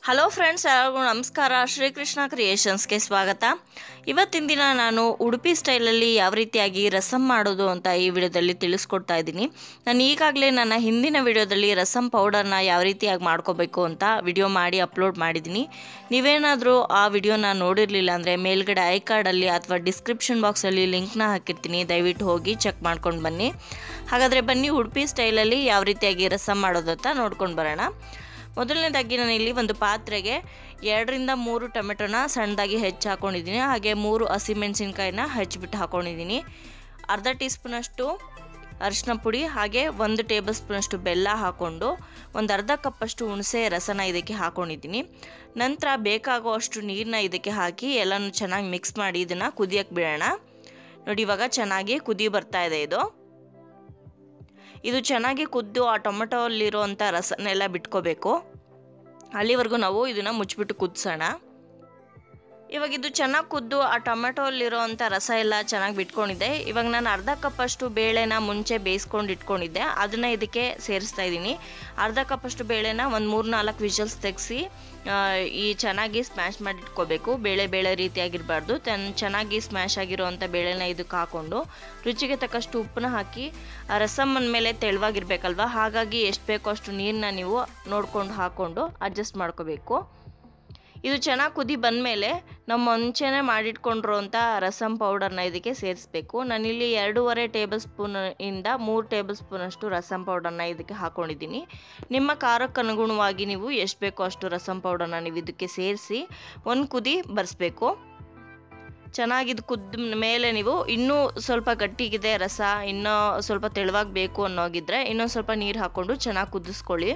hello friends ಎಲ್ಲರಿಗೂ ನಮಸ್ಕಾರ ಶ್ರೀಕೃಷ್ಣ ಕ್ರಿಯೇಷನ್ಸ್ಗೆ ಸ್ವಾಗತ ಇವತ್ತಿನ ದಿನ ನಾನು ಉಡುಪಿ ಸ್ಟೈಲಲ್ಲಿ ಯಾವ ರೀತಿಯಾಗಿ ರಸಮ್ ಮಾಡೋದು ಅಂತ ಈ ವಿಡಿಯೋದಲ್ಲಿ ತಿಳಿಸ್ಕೊಡ್ತಾ ಇದ್ದೀನಿ ನಾನು ಈಗಾಗಲೇ ನನ್ನ ಹಿಂದಿನ ವಿಡಿಯೋದಲ್ಲಿ ರಸಮ್ ಪೌಡರ್ನ ಯಾವ ರೀತಿಯಾಗಿ ಮಾಡ್ಕೋಬೇಕು ಅಂತ ವಿಡಿಯೋ ಮಾಡಿ ಅಪ್ಲೋಡ್ ಮಾಡಿದ್ದೀನಿ ನೀವೇನಾದರೂ ಆ ವಿಡಿಯೋನ ನೋಡಿರಲಿಲ್ಲ ಅಂದರೆ ಮೇಲ್ಗಡೆ ಐ ಕಾರ್ಡಲ್ಲಿ ಅಥವಾ ಡಿಸ್ಕ್ರಿಪ್ಷನ್ ಬಾಕ್ಸಲ್ಲಿ ಲಿಂಕ್ನ ಹಾಕಿರ್ತೀನಿ ದಯವಿಟ್ಟು ಹೋಗಿ ಚೆಕ್ ಮಾಡ್ಕೊಂಡು ಬನ್ನಿ ಹಾಗಾದರೆ ಬನ್ನಿ ಉಡುಪಿ ಸ್ಟೈಲಲ್ಲಿ ಯಾವ ರೀತಿಯಾಗಿ ರಸಮ್ ಮಾಡೋದು ಅಂತ ನೋಡ್ಕೊಂಡು ಬರೋಣ ಮೊದಲನೇದಾಗಿ ನಾನು ಇಲ್ಲಿ ಒಂದು ಪಾತ್ರೆಗೆ ಎರಡರಿಂದ ಮೂರು ಟೊಮೆಟೊನ ಸಣ್ಣದಾಗಿ ಹೆಚ್ಚು ಹಾಕೊಂಡಿದ್ದೀನಿ ಹಾಗೆ ಮೂರು ಹಸಿಮೆಣಸಿನ್ಕಾಯಿನ ಹೆಚ್ಚಿಬಿಟ್ಟು ಹಾಕೊಂಡಿದ್ದೀನಿ ಅರ್ಧ ಟೀ ಸ್ಪೂನಷ್ಟು ಅರಿಶಿನ ಪುಡಿ ಹಾಗೆ ಒಂದು ಟೇಬಲ್ ಸ್ಪೂನಷ್ಟು ಬೆಲ್ಲ ಹಾಕ್ಕೊಂಡು ಒಂದು ಅರ್ಧ ಕಪ್ಪಷ್ಟು ಹುಣಸೆ ರಸನ ಇದಕ್ಕೆ ಹಾಕ್ಕೊಂಡಿದ್ದೀನಿ ನಂತರ ಬೇಕಾಗುವಷ್ಟು ನೀರನ್ನ ಇದಕ್ಕೆ ಹಾಕಿ ಎಲ್ಲನೂ ಚೆನ್ನಾಗಿ ಮಿಕ್ಸ್ ಮಾಡಿ ಇದನ್ನು ಕುದಿಯಕ್ಕೆ ಬಿಡೋಣ ನೋಡಿ ಇವಾಗ ಚೆನ್ನಾಗಿ ಕುದಿ ಬರ್ತಾ ಇದೆ ಇದು ಇದು ಚೆನ್ನಾಗಿ ಕುದ್ದು ಆ ಟೊಮೆಟೊಲ್ಲಿರುವಂಥ ರಸನೆಲ್ಲ ಬಿಟ್ಕೋಬೇಕು ಅಲ್ಲಿವರೆಗೂ ನಾವು ಇದನ್ನು ಮುಚ್ಚಿಬಿಟ್ಟು ಕುದಿಸೋಣ ಇವಾಗ ಇದು ಚೆನ್ನಾಗಿ ಕುದ್ದು ಆ ಟೊಮೆಟೊಲ್ಲಿರೋವಂಥ ರಸ ಎಲ್ಲ ಚೆನ್ನಾಗಿ ಬಿಟ್ಕೊಂಡಿದ್ದೆ ಇವಾಗ ನಾನು ಅರ್ಧ ಕಪ್ಪಷ್ಟು ಬೇಳೆನ ಮುಂಚೆ ಬೇಯಿಸ್ಕೊಂಡು ಇಟ್ಕೊಂಡಿದ್ದೆ ಅದನ್ನು ಇದಕ್ಕೆ ಸೇರಿಸ್ತಾ ಇದ್ದೀನಿ ಅರ್ಧ ಕಪ್ಪಷ್ಟು ಬೇಳೆನ ಒಂದು ಮೂರು ನಾಲ್ಕು ವಿಷಲ್ಸ್ ತೆಗೆಸಿ ಈ ಚೆನ್ನಾಗಿ ಸ್ಮ್ಯಾಶ್ ಮಾಡಿ ಇಟ್ಕೋಬೇಕು ಬೇಳೆ ಬೇಳೆ ರೀತಿಯಾಗಿರಬಾರ್ದು ತನ್ ಚೆನ್ನಾಗಿ ಸ್ಮ್ಯಾಶ್ ಆಗಿರೋವಂಥ ಬೇಳೆನ ಇದಕ್ಕೆ ಹಾಕ್ಕೊಂಡು ರುಚಿಗೆ ತಕ್ಕಷ್ಟು ಉಪ್ಪನ್ನ ಹಾಕಿ ಆ ರಸಮ್ ಮೇಲೆ ತೆಳುವಾಗಿರ್ಬೇಕಲ್ವ ಹಾಗಾಗಿ ಎಷ್ಟು ಬೇಕೋ ಅಷ್ಟು ನೀರನ್ನ ನೀವು ನೋಡ್ಕೊಂಡು ಹಾಕ್ಕೊಂಡು ಅಡ್ಜಸ್ಟ್ ಮಾಡ್ಕೋಬೇಕು ಇದು ಚೆನ್ನಾಗಿ ಕುದಿ ಬಂದಮೇಲೆ ನಾವು ಮುಂಚೆನೇ ಮಾಡಿಟ್ಕೊಂಡಿರೋಂಥ ರಸಮ್ ಪೌಡರ್ನ ಇದಕ್ಕೆ ಸೇರಿಸ್ಬೇಕು ನಾನಿಲ್ಲಿ ಎರಡೂವರೆ ಟೇಬಲ್ ಸ್ಪೂನ್ ಇಂದ ಮೂರು ಟೇಬಲ್ ಸ್ಪೂನಷ್ಟು ರಸಮ್ ಪೌಡರ್ನ ಇದಕ್ಕೆ ಹಾಕ್ಕೊಂಡಿದ್ದೀನಿ ನಿಮ್ಮ ಖಾರಕ್ಕೆ ಅನುಗುಣವಾಗಿ ನೀವು ಎಷ್ಟು ಬೇಕೋ ಅಷ್ಟು ರಸಮ್ ಪೌಡರ್ನ ನೀವು ಇದಕ್ಕೆ ಸೇರಿಸಿ ಒಂದು ಕುದಿ ಬರೆಸ್ಬೇಕು ಚೆನ್ನಾಗಿದು ಕುದ್ದ ಮೇಲೆ ನೀವು ಇನ್ನೂ ಸ್ವಲ್ಪ ಗಟ್ಟಿಗಿದೆ ರಸ ಇನ್ನೂ ಸ್ವಲ್ಪ ತೆಳುವಾಗಿ ಬೇಕು ಅನ್ನೋಗಿದ್ರೆ ಇನ್ನೊಂದು ಸ್ವಲ್ಪ ನೀರು ಹಾಕ್ಕೊಂಡು ಚೆನ್ನಾಗಿ ಕುದಿಸ್ಕೊಳ್ಳಿ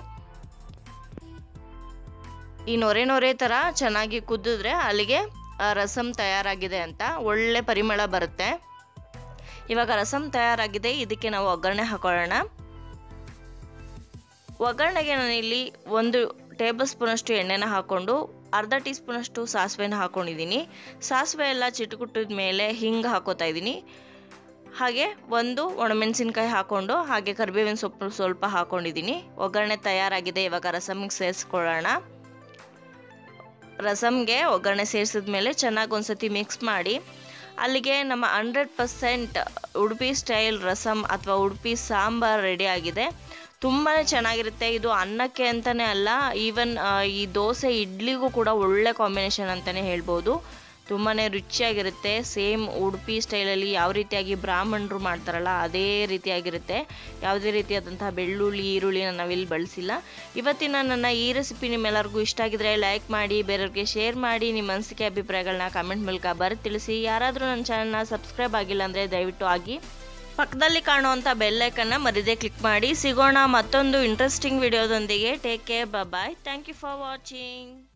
ಈ ನೊರೆ ನೊರೆ ಥರ ಚೆನ್ನಾಗಿ ಕುದಿದ್ರೆ ಅಲ್ಲಿಗೆ ರಸಮ್ ತಯಾರಾಗಿದೆ ಅಂತ ಒಳ್ಳೆ ಪರಿಮಳ ಬರುತ್ತೆ ಇವಾಗ ರಸಮ್ ತಯಾರಾಗಿದೆ ಇದಕ್ಕೆ ನಾವು ಒಗ್ಗರಣೆ ಹಾಕೊಳ್ಳೋಣ ಒಗ್ಗರಣೆಗೆ ನಾನಿಲ್ಲಿ ಒಂದು ಟೇಬಲ್ ಸ್ಪೂನಷ್ಟು ಎಣ್ಣೆನ ಹಾಕ್ಕೊಂಡು ಅರ್ಧ ಟೀ ಸ್ಪೂನಷ್ಟು ಸಾಸಿವೆನ ಹಾಕ್ಕೊಂಡಿದ್ದೀನಿ ಸಾಸಿವೆ ಎಲ್ಲ ಚಿಟುಕುಟ್ಟಿದ ಮೇಲೆ ಹಿಂಗೆ ಹಾಕೋತಾ ಇದ್ದೀನಿ ಹಾಗೆ ಒಂದು ಒಣಮೆಣಸಿನ್ಕಾಯಿ ಹಾಕ್ಕೊಂಡು ಹಾಗೆ ಕರಿಬೇವಿನ ಸೊಪ್ಪು ಸ್ವಲ್ಪ ಹಾಕ್ಕೊಂಡಿದ್ದೀನಿ ಒಗ್ಗರಣೆ ತಯಾರಾಗಿದೆ ಇವಾಗ ರಸಮ್ಗೆ ಸೇರಿಸ್ಕೊಳ್ಳೋಣ ರಸಮ್ಗೆ ಒಗ್ಗರಣೆ ಸೇರಿಸಿದ ಮೇಲೆ ಚೆನ್ನಾಗಿ ಒಂದ್ಸತಿ ಮಿಕ್ಸ್ ಮಾಡಿ ಅಲ್ಲಿಗೆ ನಮ್ಮ hundred percent Udupi style rasam ಅಥವಾ ಉಡುಪಿ ಸಾಂಬಾರ್ ರೆಡಿ ಆಗಿದೆ ತುಂಬಾ ಚೆನ್ನಾಗಿರುತ್ತೆ ಇದು ಅನ್ನಕ್ಕೆ ಅಂತಲೇ ಅಲ್ಲ ಈವನ್ ಈ ದೋಸೆ ಇಡ್ಲಿಗೂ ಕೂಡ ಒಳ್ಳೆ ಕಾಂಬಿನೇಷನ್ ಅಂತಲೇ ಹೇಳ್ಬೋದು ತುಂಬಾ ರುಚಿಯಾಗಿರುತ್ತೆ ಸೇಮ್ ಉಡುಪಿ ಸ್ಟೈಲಲ್ಲಿ ಯಾವ ರೀತಿಯಾಗಿ ಬ್ರಾಹ್ಮಣರು ಮಾಡ್ತಾರಲ್ಲ ಅದೇ ರೀತಿಯಾಗಿರುತ್ತೆ ಯಾವುದೇ ರೀತಿಯಾದಂತಹ ಬೆಳ್ಳುಳ್ಳಿ ಈರುಳ್ಳಿನ ನಾವಿಲ್ಲಿ ಬಳಸಿಲ್ಲ ಇವತ್ತಿನ ನನ್ನ ಈ ರೆಸಿಪಿ ನಿಮ್ಮೆಲ್ಲರಿಗೂ ಇಷ್ಟ ಆಗಿದ್ರೆ ಲೈಕ್ ಮಾಡಿ ಬೇರೆಯವ್ರಿಗೆ ಶೇರ್ ಮಾಡಿ ನಿಮ್ಮ ಅನಿಸಿಕೆ ಅಭಿಪ್ರಾಯಗಳನ್ನ ಕಮೆಂಟ್ ಮೂಲಕ ಬರೆದು ತಿಳಿಸಿ ಯಾರಾದರೂ ನನ್ನ ಚಾನಲ್ನ ಸಬ್ಸ್ಕ್ರೈಬ್ ಆಗಿಲ್ಲ ಅಂದರೆ ದಯವಿಟ್ಟು ಆಗಿ ಪಕ್ಕದಲ್ಲಿ ಕಾಣುವಂಥ ಬೆಲ್ಲೈಕನ್ನ ಮರಿದೇ ಕ್ಲಿಕ್ ಮಾಡಿ ಸಿಗೋಣ ಮತ್ತೊಂದು ಇಂಟ್ರೆಸ್ಟಿಂಗ್ ವಿಡಿಯೋದೊಂದಿಗೆ take care bye thank you for watching